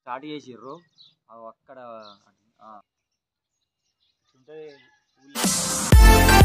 Start చేసిర్రు అవి అక్కడ ఆ, ఉంటే ఊళ్ళో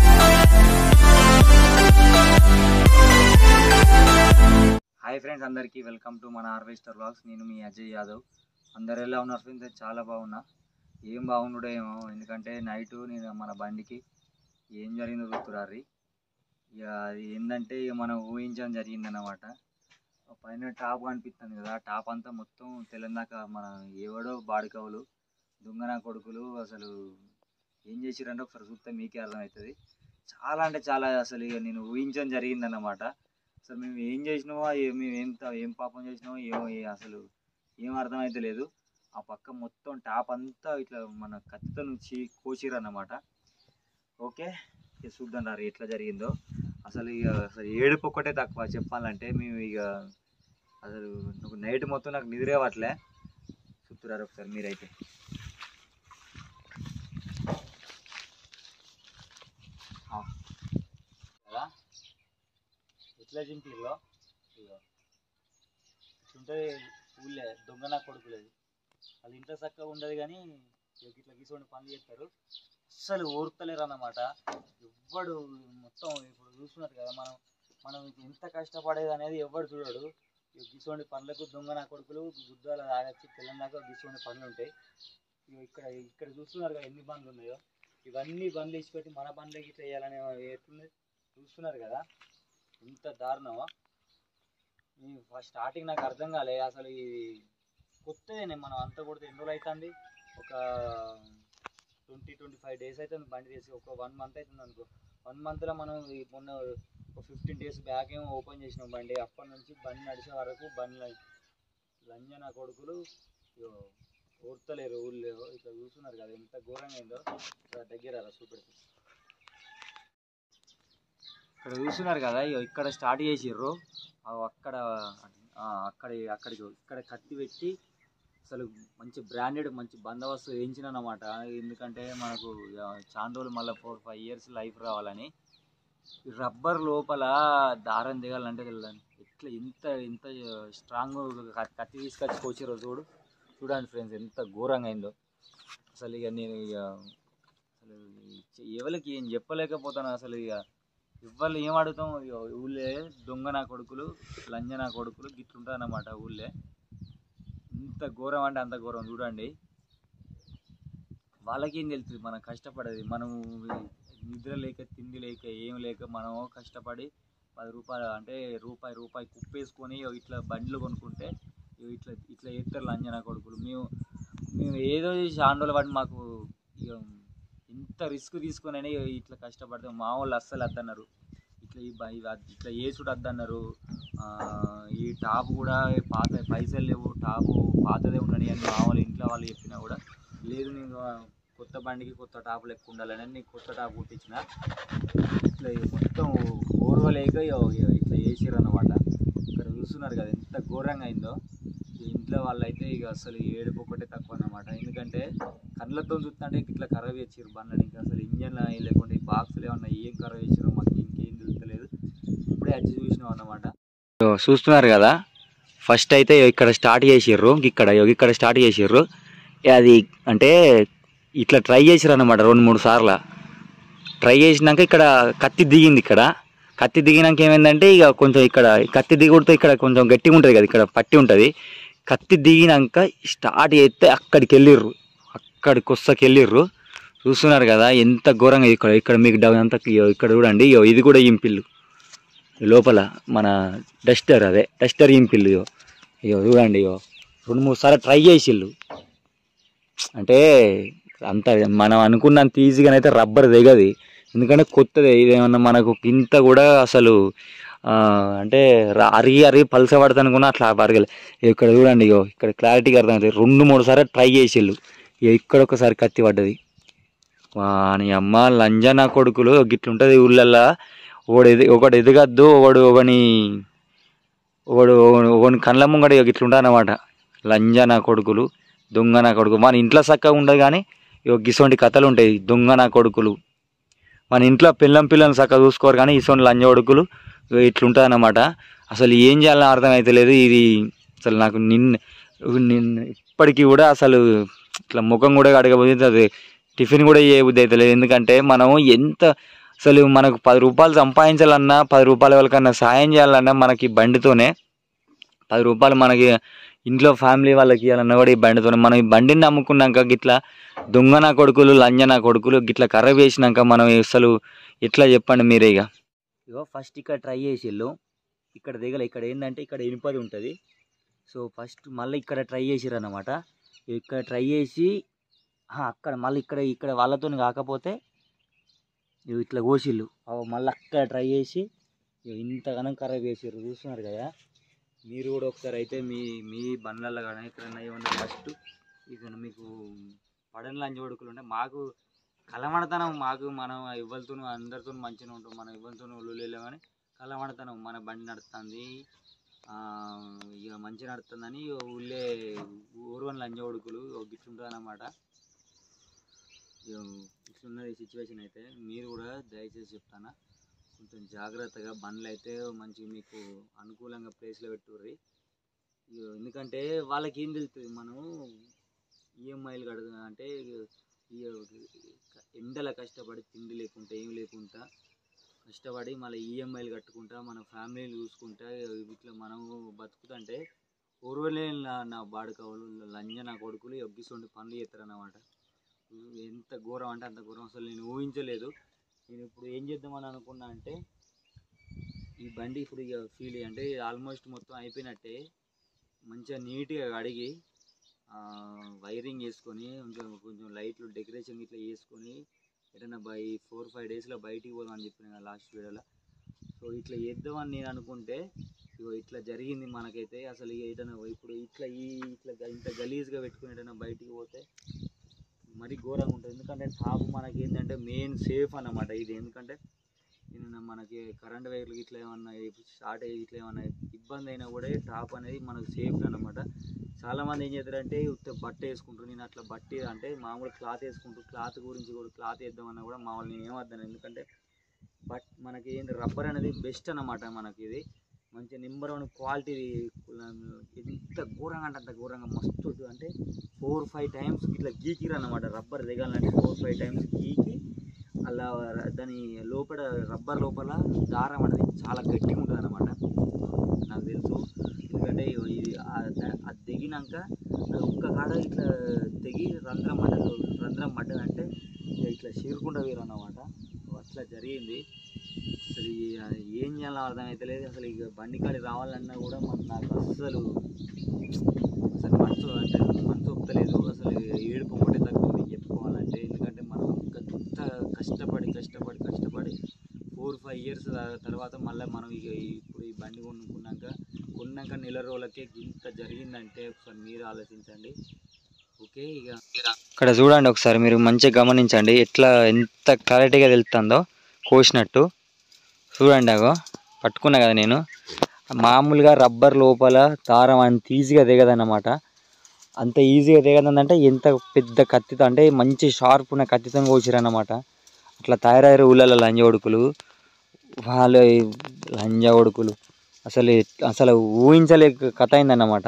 హాయ్ ఫ్రెండ్స్ అందరికీ వెల్కమ్ టు మన హార్వెస్టర్ వ్లాగ్స్ నేను మీ అజయ్ యాదవ్ అందరు ఎలా ఉన్నారు ఫ్రెండ్స్ చాలా బాగున్నా ఏం బాగుండడో ఏమో ఎందుకంటే నైట్ నేను మన బండికి ఏం జరిగిందో చూస్తురారి ఇక అది ఏంటంటే ఇక మనం ఊహించడం జరిగిందన్నమాట పైన టాప్ కనిపిస్తుంది కదా ఆ టాప్ అంతా మొత్తం తెలంగాణ మన ఎవడో బాడికవులు దొంగన కొడుకులు అసలు ఏం చేసిరంటే ఒకసారి చూస్తే మీకే అర్థమవుతుంది చాలా అంటే చాలా అసలు ఇక నేను ఊహించడం జరిగిందన్నమాట అసలు మేము ఏం చేసినామో ఏ- మేము ఏం త- ఏం పాపం చేసినామో ఏమో ఏ- అసలు ఏం అర్థమైతే లేదు ఆ పక్క మొత్తం టాప్ అంతా ఇట్లా మన కత్తితో నుంచి కోసిరు అన్నమాట ఓకే ఇక చూద్దాం రా ఎట్లా జరిగిందో అసలు ఇక అసలు ఏడుపు ఒక్కటే తక్కువ చెప్పాలంటే మేము ఇక అసలు నాకు నైట్ మొత్తం నాకు నిద్రే పట్టలే చూస్తున్నారు ఒకసారి మీరైతే ఆ. కదా ఎట్లా చింపిల్లో ఇగో ఇట్లుంటుంది ఊళ్ళే దొంగ నా కొడుకులేదు వాళ్ళు ఇంట్లో చక్కగా ఉండదు కానీ ఇగో ఇట్లా గీసుకొని పనులు చేస్తారు అస్సలు ఓర్తలేరు అన్నమాట ఎవ్వడు మొత్తం ఇప్పుడు చూస్తున్నారు కదా మనం మనం ఎంత కష్టపడేది అనేది ఎవ్వడు చూడడు ఇగో గిసోండి పనులకు దొంగ నా కొడుకులు గుద్దాల తాగొచ్చి తెల్లందాక గిసోండి పనులు ఉంటాయి ఇగో ఇక్కడ ఇక్కడ చూస్తున్నారు కదా ఎన్ని బండ్లు ఉన్నాయో ఇవన్నీ బండ్లు ఇచ్చిపెట్టి మన బండ్లకి ఇట్లా వేయాలని ఎట్లుంది చూస్తున్నారు కదా ఇంత దారుణమా ఈ ఫస్ట్ స్టార్టింగ్ నాకు అర్థం కాలే అసలు ఈ కొత్తదేనే మనం అంతా కొడితే ఎన్ని రోజులు అవుతుంది ఒక ట్వంటీ ట్వంటీ ఫైవ్ డేస్ అవుతుంది బండి చేసి ఒక వన్ మంత్ అవుతుంది అనుకో వన్ మంత్లో మనం ఈ మొన్న ఒక ఫిఫ్టీన్ డేస్ బ్యాక్ ఏమో ఓపెన్ చేసినాం బండి అప్పటి నుంచి బండి నడిచే వరకు బండి లంజన కొడుకులు ఇగో ఓర్తలేరు ఊళ్ళో ఇట్లా చూస్తున్నారు కదా ఎంత ఘోరంగా అయిందో ఇక్కడ దగ్గర రా చూపెడుతుంది ఇక్కడ చూస్తున్నారు కదా ఇగో ఇక్కడ స్టార్ట్ చేసిర్రు అవి అక్కడ ఆ, అక్కడ అక్కడికి ఇక్కడ కత్తి పెట్టి అసలు మంచి బ్రాండెడ్ మంచి బందోబస్తు వేయించిన అన్నమాట ఎందుకంటే మనకు ఇక చాలా రోజులు మళ్ళీ ఫోర్ ఫైవ్ ఇయర్స్ లైఫ్ రావాలని ఈ రబ్బర్ లోపల దారం దిగాలంటే తెలియదు ఎట్లా ఇంత ఇంత స్ట్రాంగ్ కత్తి తీసుకొచ్చి కోసిరో చూడు చూడండి ఫ్రెండ్స్ ఎంత ఘోరంగా అయిందో అసలు ఇక నేను ఇక అసలు ఈ ఎవరికి ఏం చెప్పలేకపోతాను అసలు ఇక ఇవ్వాలి ఏం అడుగుతాం ఇగో ఊళ్ళే దొంగ నా కొడుకులు లంజ నా కొడుకులు గిట్లుంటుంది అన్నమాట ఊళ్ళే ఇంత ఘోరం అంటే అంత ఘోరం చూడండి వాళ్ళకేం తెలుస్తుంది మనం కష్టపడేది మనం నిద్ర లేక తిండి లేక ఏం లేక మనం కష్టపడి పది రూపాయలు అంటే రూపాయి రూపాయి కుప్పేసుకొని ఇగో ఇట్లా బండ్లు కొనుక్కుంటే ఇగో ఇట్లా ఇట్లా ఎత్తారు లంజన కొడుకులు మేము మేము ఏదో చేసి ఆందోళన పడి మాకు ఇక ఇంత రిస్క్ తీసుకొని అయినా ఇట్లా కష్టపడితే మా వాళ్ళు అస్సలు వద్దన్నారు ఇట్లా ఈ బ- ఇవి అద్- ఇట్లా వేసుడు వద్దన్నారు ఆ, ఈ టాప్ కూడా పాత పైసలు లేవు టాపు పాతదే ఉండని అని మా వాళ్ళు ఇంట్లో వాళ్ళు చెప్పినా కూడా లేదు నేను ఆ, కొత్త బండికి కొత్త టాప్ లెక్క ఉండాలని నేను కొత్త టాప్ కుట్టించిన ఇట్లా ఇక మొత్తం ఓర్వలేక ఇగ ఇగ ఇట్లా వేసిర్రు అన్నమాట ఇక్కడ చూస్తున్నారు కదా ఎంత ఘోరంగా అయిందో ఈ ఇంట్లో వాళ్ళైతే ఇక అసలు ఏడుపు ఒకటే తక్కువ అన్నమాట ఎందుకంటే కళ్ళతో చూస్తుంటే ఇట్లా ఖరాబ్ చేసారు బండ్లని ఇంకా అసలు ఇంజన్ లేకుండా ఈ బాక్సులు ఏమన్నా ఏం ఖరాబ్ చేసారో మాకు ఇంకేం తెలుస్తలేదు ఇప్పుడే వచ్చి చూసినాం అన్నమాట చూస్తున్నారు కదా ఫస్ట్ అయితే ఇక్కడ స్టార్ట్ చేసిర్రు ఇక్కడ ఇక్కడ స్టార్ట్ చేసిర్రు అది అంటే ఇట్లా ట్రై చేసిర్రు అన్నమాట రెండు మూడు సార్లు ట్రై చేసినాక ఇక్కడ కత్తి దిగింది ఇక్కడ కత్తి దిగినాక ఏమైందంటే ఇక కొంచెం ఇక్కడ కత్తి దిగుడితో ఇక్కడ కొంచెం గట్టిగా ఉంటుంది కదా ఇక్కడ పట్టి ఉంటుంది కత్తి దిగినాక స్టార్ట్ చేస్తే అక్కడికి వెళ్ళిర్రు అక్కడికి వస్తాకి వెళ్ళిర్రు చూస్తున్నారు కదా ఎంత ఘోరంగా ఇక్కడ ఇక్కడ మీకు డౌన్ అంతా ఇగో ఇక్కడ చూడండి ఇగో ఇది కూడా ఇంపిల్లు లోపల మన డస్టర్ అదే డస్టర్ ఇంపిల్లు ఇగో ఇగో చూడండి ఇగో రెండు మూడు సార్లు ట్రై చేసిళ్ళు అంటే అంత మనం అనుకున్నంత ఈజీగానైతే రబ్బర్ దిగది ఎందుకంటే కొత్తది ఇదేమన్నా మనకు ఇంత కూడా అసలు ఆ, అంటే ర- అరిగి అరిగి పలస పడతా అనుకున్నా అట్లా అరగలే ఇక్కడ చూడండి ఇగో ఇక్కడ క్లారిటీగా అర్థమవుతుంది రెండు మూడు సార్లు ట్రై చేసిళ్ళు ఇక ఇక్కడ ఒకసారి కత్తి పడ్డది వాని అమ్మ లంజన కొడుకులు గిట్లుంటుంది ఊళ్ళల్లో ఒకడు ఎది ఒకడు ఎదగద్దు ఒకడు ఒకని ఒకడు ఒకని కళ్ళ ముంగడ ఇక ఇట్లుంటుంది అనమాట లంజన కొడుకులు దొంగ నా కొడుకు మన ఇంట్లో చక్కగా ఉండదు కానీ ఇక ఇటువంటి కథలు ఉంటాయి దొంగ నా కొడుకులు మన ఇంట్లో పిల్లం పిల్లల్ని చక్కగా చూసుకోరు కానీ ఇటువంటి లంజ కొడుకులు ఇగో ఇట్లుంటుంది అన్నమాట అసలు ఏం చేయాలని అర్థం అవుతలేదు ఇది అసలు నాకు నిన్న నిన్న ఇప్పటికీ కూడా అసలు ఇట్లా ముఖం కూడా కడగబోతుంది అది టిఫిన్ కూడా ఏ బుద్ధి అవుతలేదు ఎందుకంటే మనం ఎంత అసలు మనకు పది రూపాయలు సంపాదించాలన్నా పది రూపాయల వాళ్ళకన్నా సాయం చేయాలన్నా మనకి బండితోనే పది రూపాయలు మనకి ఇంట్లో ఫ్యామిలీ వాళ్ళకి ఇవ్వాలన్నా కూడా ఈ బండితోనే మనం ఈ బండిని నమ్ముకున్నాక గిట్లా దొంగ నా కొడుకులు లంజ నా కొడుకులు గిట్లా కర్ర వేసినాక మనం అసలు ఎట్లా చెప్పండి మీరే ఇక ఇగో ఫస్ట్ ఇక్కడ ట్రై చేసిళ్ళు ఇక్కడ దిగల ఇక్కడ ఏంటంటే ఇక్కడ ఇనుపది ఉంటుంది సో ఫస్ట్ మళ్ళీ ఇక్కడ ట్రై చేసిర్రు అనమాట ఇక్కడ ట్రై చేసి ఆ, అక్కడ మళ్ళీ ఇక్కడ ఇక్కడ వాళ్ళతో కాకపోతే ఇవి ఇట్లా కోసిళ్ళు అవి మళ్ళీ అక్కడ ట్రై చేసి ఇగో ఇంతగానం ఖరాబ్ చేసిర్రు చూస్తున్నారు కదా మీరు కూడా ఒకసారి అయితే మీ మీ బండ్లలో కానీ ఎక్కడైనా ఏమన్నా ఫస్ట్ ఇక మీకు పడని లంచ్ కొడుకులు ఉంటే మాకు కలమడతనం మాకు మనం ఎవరితో అందరితో మంచిగా ఉంటాం మనం ఎవరితో ఒళ్ళు కానీ కలమడతనం మన బండి నడుస్తుంది ఇక మంచిగా నడుస్తుందని ఊళ్ళే ఊరువని లంచ కొడుకులు గిట్లుంటుంది అన్నమాట ఇట్లున్నది సిచ్యువేషన్ అయితే మీరు కూడా దయచేసి చెప్తాను కొంచెం జాగ్రత్తగా బండ్లు అయితే మంచి మీకు అనుకూలంగా ప్లేస్లో పెట్టుర్రి ఇగో ఎందుకంటే వాళ్ళకి ఏం తెలుస్తుంది మనం ఈఎంఐలు కడదు అంటే ఇగ ఎండల కష్టపడి తిండి లేకుండా ఏం లేకుండా కష్టపడి మళ్ళీ ఈఎంఐలు కట్టుకుంటా మన ఫ్యామిలీని చూసుకుంటా ఇట్లా మనం బతుకుతుంటే ఓర్వలే నా బాడుకవులు లంజ నా కొడుకులు ఎగ్గిసొండి పనులు చేస్తారన్నమాట ఎంత ఘోరం అంటే అంత ఘోరం అసలు నేను ఊహించలేదు నేను ఇప్పుడు ఏం చేద్దామని అనుకున్నా అంటే ఈ బండి ఇప్పుడు ఇక ఫీల్ అంటే ఆల్మోస్ట్ మొత్తం అయిపోయినట్టే మంచిగా నీట్గా కడిగి ఆ, వైరింగ్ వేసుకొని కొంచెం కొంచెం లైట్లు డెకరేషన్ ఇట్లా వేసుకొని ఎటన్నా బై ఫోర్ ఫైవ్ డేస్లో బయటికి పోదాం అని చెప్పిన లాస్ట్ వీడియోలో సో ఇట్లా చేద్దామని నేను అనుకుంటే ఇగో ఇట్లా జరిగింది మనకైతే అసలు ఇక ఎటన్నా ఇప్పుడు ఇట్లా ఈ ఇట్లా గ- ఇంత గలీజ్గా పెట్టుకుని ఎటన్నా బయటికి పోతే మరీ ఘోరంగా ఉంటుంది ఎందుకంటే టాప్ మనకి ఏంటంటే మెయిన్ సేఫ్ అన్నమాట ఇది ఎందుకంటే ఏదైనా మనకి కరెంట్ వైర్లు ఇట్లా ఏమన్నా షార్ట్ అయ్యి ఇట్లా ఏమన్నా ఇబ్బంది అయినా కూడా టాప్ అనేది మనకు సేఫ్ అన్నమాట చాలామంది ఏం చేస్తారంటే ఉత్త బట్ట వేసుకుంటారు నేను అట్లా బట్టి అంటే మామూలు క్లాత్ వేసుకుంటారు క్లాత్ గురించి కూడా క్లాత్ వేద్దామన్నా కూడా మామూలు నేను ఏమద్దాను ఎందుకంటే బట్ మనకి ఏంటి రబ్బర్ అనేది బెస్ట్ అన్నమాట మనకి ఇది మంచి నెంబర్ వన్ క్వాలిటీ ఎంత ఘోరంగా అంటే అంత ఘోరంగా మస్తు అంటే ఫోర్ ఫైవ్ టైమ్స్ ఇట్లా గీకిరు అన్నమాట రబ్బర్ దిగాలంటే ఫోర్ ఫైవ్ టైమ్స్ గీకి అలా ర- దాని లోపల రబ్బర్ లోపల దారం అనేది చాలా గట్టిగా ఉంటుంది అనమాట నాకు తెలుసు ఎందుకంటే ఇగో ఇది ఆ- ద- అది దిగినాక అది ఒక్క కాడ ఇట్లా తెగి రంధ్రం పడ్డది రంధ్రం పడ్డదంటే ఇక ఇట్లా చీరుకుండా వేరు అన్నమాట అట్లా జరిగింది అసలు ఈ- ఏం చేయాలో అర్థం అవుతలేదు అసలు ఇక బండి కాడి రావాలన్నా కూడా మన నాకు అస్సలు అసలు మనసు అంటే మనసు ఒప్పుతలేదు అసలు ఏడుపు ఒకటే తగ్గుతుంది చెప్పుకోవాలంటే ఎందుకంటే మనం ఇంత కష్టపడి కష్టపడి కష్టపడి ఫోర్ ఫైవ్ ఇయర్స్ తర్వాత మళ్ళీ మనం ఇక ఈ- ఇప్పుడు ఈ బండి కొనుక్కున్నాక కొన్నాక నెల రోజులకే ఇంత జరిగిందంటే ఒకసారి మీరు ఆలోచించండి ఓకే ఇక ఇక్కడ చూడండి ఒకసారి మీరు మంచిగా గమనించండి ఎట్లా ఎంత క్లారిటీగా తెలుస్తుందో కోసినట్టు చూడండి అగో పట్టుకున్నా కదా నేను మామూలుగా రబ్బర్ లోపల దారం అంత ఈజీగా దిగదన్నమాట అంత ఈజీగా దిగదంటే ఎంత పెద్ద కత్తితో అంటే మంచి షార్ప్ ఉన్న కత్తితో కోసిరన్నమాట అట్లా తయారయ్యారు ఊళ్ళలో లంజ ఉడుకులు వాళ్ళ లంజ ఉడుకులు అసలు ఎట్- అసలు ఊహించలేక కథ అయిందన్నమాట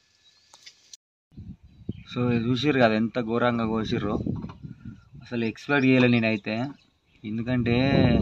సో చూసిర్రు కదా ఎంత ఘోరంగా కోసిర్రో అసలు ఎక్స్పెక్ట్ చేయలే నేనైతే ఎందుకంటే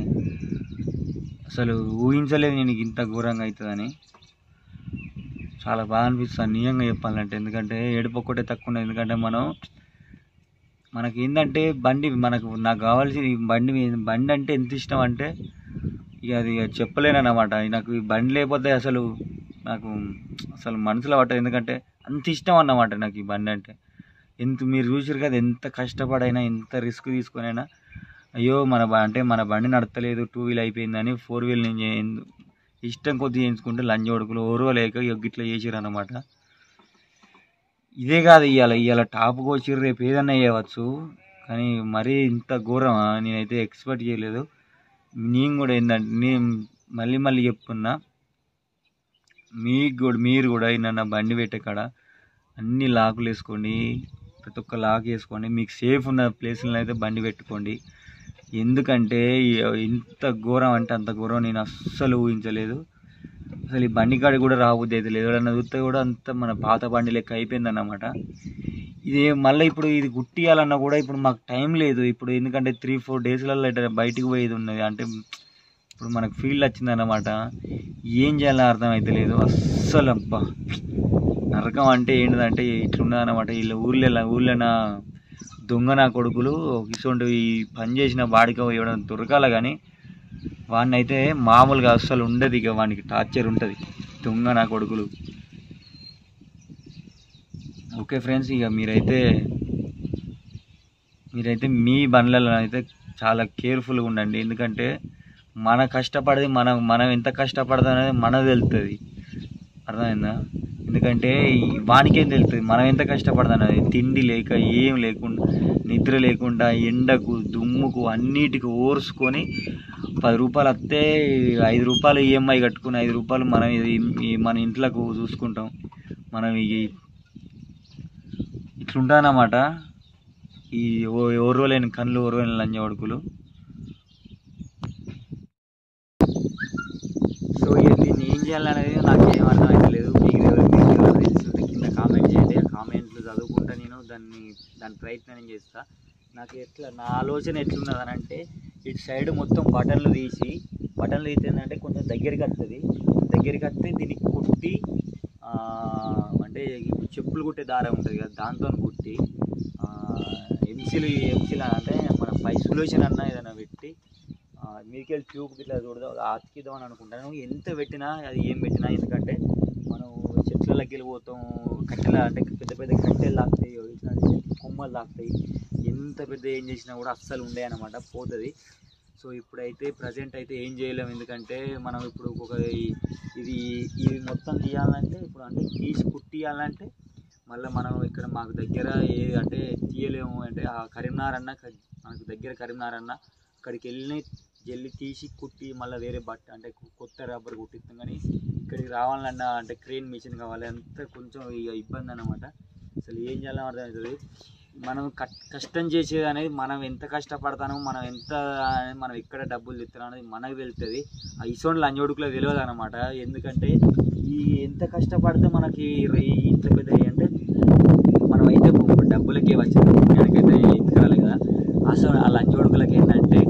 అసలు ఊహించలేదు నేను ఇంత ఘోరంగా అవుతుందని చాలా బాగా అనిపిస్తుంది నిజంగా చెప్పాలంటే ఎందుకంటే ఏడుపు ఒక్కటే తక్కువ ఉన్నది ఎందుకంటే మనం మనకి ఏంటంటే బండి మనకు నాకు కావాల్సింది ఈ బండి మీద- బండి అంటే ఎంత ఇష్టం అంటే ఇక అది ఇక చెప్పలేనన్నమాట నాకు ఈ బండి లేకపోతే అసలు నాకు అసలు మనసులో పట్టదు ఎందుకంటే అంత ఇష్టం అన్నమాట నాకు ఈ బండి అంటే ఎంత మీరు చూసారు కదా ఎంత కష్టపడైనా ఎంత రిస్క్ తీసుకొనైనా అయ్యో మన బ- అంటే మన బండి నడతలేదు టూ వీల్ అయిపోయిందని ఫోర్ వీల్ నేను చే- ఇష్టం కొద్ది చేయించుకుంటే లంచ్ కొడుకులు ఓరో లేక ఇట్లా చేసిర్రు అనమాట ఇదే కాదు ఇవాళ ఇవాళ టాప్ కోసిర్రు రేపు ఏదన్నా చేయవచ్చు కానీ మరీ ఇంత ఘోరమా నేనైతే ఎక్స్పెక్ట్ చేయలేదు నేను కూడా ఏంటంటే నేను మళ్ళీ మళ్ళీ చెప్తున్నా మీకు కూడా మీరు కూడా నన్ను బండి పెట్టే కాడ అన్ని లాకులు వేసుకోండి ప్రతి ఒక్క లాక్ వేసుకోండి మీకు సేఫ్ ఉన్న ప్లేస్లో అయితే బండి పెట్టుకోండి ఎందుకంటే ఈ- ఇంత ఘోరం అంటే అంత ఘోరం నేను అస్సలు ఊహించలేదు అసలు ఈ బండి కాడి కూడా రాబుద్ది అయితే లేదు ఎవరన్నా చూస్తే కూడా అంత మన పాత బండి లెక్క అయిపోయింది అన్నమాట ఇది మళ్ళీ ఇప్పుడు ఇది గుట్టియాలన్నా కూడా ఇప్పుడు మాకు టైం లేదు ఇప్పుడు ఎందుకంటే త్రీ ఫోర్ డేస్లలో ఇట్లా బయటికి పోయేది ఉన్నది అంటే ఇప్పుడు మనకు ఫీల్డ్ వచ్చిందన్నమాట ఏం చేయాలో అర్థం అయితే లేదు అస్సలు అబ్బా నరకం అంటే ఏంటిదంటే ఇట్లున్నదన్నమాట వీళ్ళ ఊర్లో ఊర్లోనా దొంగ నా కొడుకులు ఇటువంటి ఈ పని చేసిన వాడికి ఇవ్వడం దొరకాల కానీ వాడిని అయితే మామూలుగా అస్సలు ఉండదు ఇక వానికి టార్చర్ ఉంటుంది దొంగ నా కొడుకులు ఓకే ఫ్రెండ్స్ ఇక మీరైతే మీరైతే మీ బండ్లలో అయితే చాలా కేర్ఫుల్గా ఉండండి ఎందుకంటే మన కష్టపడేది మనం మనం ఎంత కష్టపడతాం అనేది మనకు తెలుస్తుంది అర్థమైందా ఎందుకంటే ఈ వానికేం తెలుస్తుంది మనం ఎంత కష్టపడతాం అనేది తిండి లేక ఏం లేకుండా నిద్ర లేకుండా ఎండకు దుమ్ముకు అన్నిటికి ఓర్చుకొని పది రూపాయలు వస్తే ఐదు రూపాయలు ఈఎంఐ కట్టుకుని ఐదు రూపాయలు మనం ఇది ఈ మన ఇంట్లోకి చూసుకుంటాం మనం ఈ ఇట్లుంటానమాట ఈ ఓ- ఓర్వలేని కళ్ళు ఓర్వలేని లంజ వడుకులు సో ఇక దీన్ని ఏం చేయాలనేది నాకు ఏం అర్థం లేదు మీకు ఎవరు మీకు ఎవరు తెలుసుంటే కింద కామెంట్ చేయండి ఆ కామెంట్లు చదువుకుంటా నేను దాన్ని దాని ప్రయత్నం నేను చేస్తా నాకు ఎట్లా నా ఆలోచన ఎట్లున్నది అని అంటే ఇటు సైడ్ మొత్తం బటన్లు తీసి బటన్లు తీస్తే ఏంటంటే కొంచెం దగ్గరికి వస్తుంది దగ్గరికి వస్తే దీన్ని కుట్టి ఆ, అంటే ఇప్పుడు చెప్పులు కుట్టే దారం ఉంటుంది కదా దాంతో కుట్టి ఎంసీలు ఎంసీలు అంటే మన పై సొల్యూషన్ అన్న ఏదైనా పెట్టి మీకెళ్ళి ట్యూబ్ ఇట్లా చూడదాం అతికిద్దాం అని అనుకుంటాను ఎంత పెట్టినా అది ఏం పెట్టినా ఎందుకంటే మనం చెట్లలోకి వెళ్ళిపోతాం కట్టెల అంటే పెద్ద పెద్ద కట్టెలు లాగుతాయి ఇట్లా కొమ్మలు లాగుతాయి ఎంత పెద్ద ఏం చేసినా కూడా అస్సలు ఉండే అనమాట పోతుంది సో ఇప్పుడైతే ప్రజెంట్ అయితే ఏం చేయలేము ఎందుకంటే మనం ఇప్పుడు ఒక ఈ- ఇది ఇది మొత్తం తీయాలంటే ఇప్పుడు అంటే తీసి కుట్టియాలంటే మళ్ళీ మనం ఇక్కడ మాకు దగ్గర ఏ అంటే తీయలేము అంటే ఆ కరీంనగర్ అన్న క- మనకు దగ్గర కరీంనగర్ అన్న అక్కడికి వెళ్ళి జల్లి తీసి కుట్టి మళ్ళీ వేరే బట్ట అంటే కొ- కొత్త రబ్బర్ కుట్టిస్తాం కానీ ఇక్కడికి రావాలన్నా అంటే క్రెయిన్ మిషన్ కావాలి అంత కొంచెం ఇక ఇబ్బంది అనమాట అసలు ఏం చేయాలో అర్థమవుతుంది మనం కట్- కష్టం చేసేది అనేది మనం ఎంత కష్టపడతానో మనం ఎంత అనేది మనం ఎక్కడ డబ్బులు తెస్తున్నాం అనేది మనకు తెలుస్తుంది ఆ ఇసోండ్ లంజోడుకులో తెలియదు అనమాట ఎందుకంటే ఈ ఎంత కష్టపడితే మనకి రే- ఇంత పెద్ద అంటే మనం అయితే డబ్బులకే వచ్చింది పుణ్యానికైతే ఎక్కడాలి కదా అసలు ఆ లంజోడుకులకి ఏంటంటే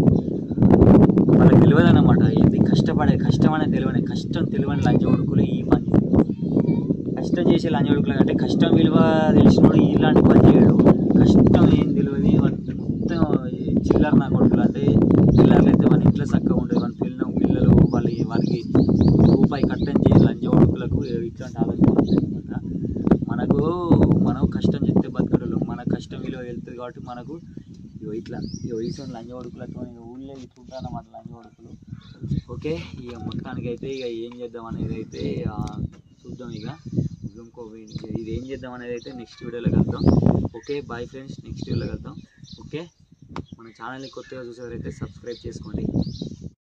వాళ్ళకి తెలియదు అనమాట ఏంటి కష్టపడే కష్టం అనేది తెలియని కష్టం తెలియని లంజోడుకులు ఈ పని కష్టం చేసే లంజోడుకులు అంటే కష్టం విలువ తెలిసినోడు ఇలాంటి పని చేయడు కష్టం ఏం తెలియదు వాడు మొత్తం చిల్లర నా కొడుకులు అంటే చిల్లర్లు అయితే మన ఇంట్లో చక్కగా ఉండదు మన పిల్లలు పిల్లలు వాళ్ళ వారికి రూపాయి కట్టం చేయ లంజోడుకులకు ఇట్లాంటి ఆలోచన అనమాట మనకు మనం కష్టం చేస్తే బతకడలు మన కష్టం విలువ వెళ్తుంది కాబట్టి మనకు ఇగో ఇట్లా ఇగో ఇటువంటి లంజ ఉడుకులతో ఇక ఊళ్ళో ఇట్లుంటా అన్నమాట లంజ ఉడుకులు ఓకే ఇక మొత్తానికి అయితే ఇక ఏం చేద్దాం అనేది అయితే ఆ, చూద్దాం ఇక ఇంకో వీడియో ఇది ఏం చేద్దాం అనేది అయితే నెక్స్ట్ వీడియోలో కలుద్దాం ఓకే బాయ్ ఫ్రెండ్స్ నెక్స్ట్ వీడియోలో కలుద్దాం ఓకే మన ఛానల్ని కొత్తగా చూసేవారైతే సబ్స్క్రైబ్ చేసుకోండి